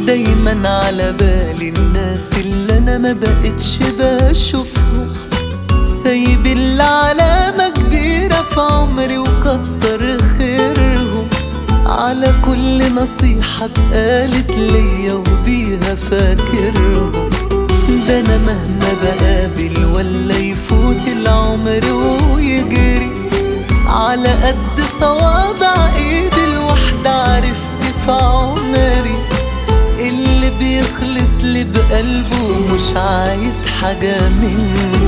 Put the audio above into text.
دايما على بالي الناس اللي انا ما بقتش بشوفهم سايب اللي علامة كبيرة في عمري وكتر خيرهم على كل نصيحة اتقالت ليا وبيها فاكرهم ده انا مهما بقابل ولا يفوت العمر ويجري على قد صوابع ايد الواحدة عرفت في عمري اللي بيخلص لي بقلبه مش عايز حاجة مني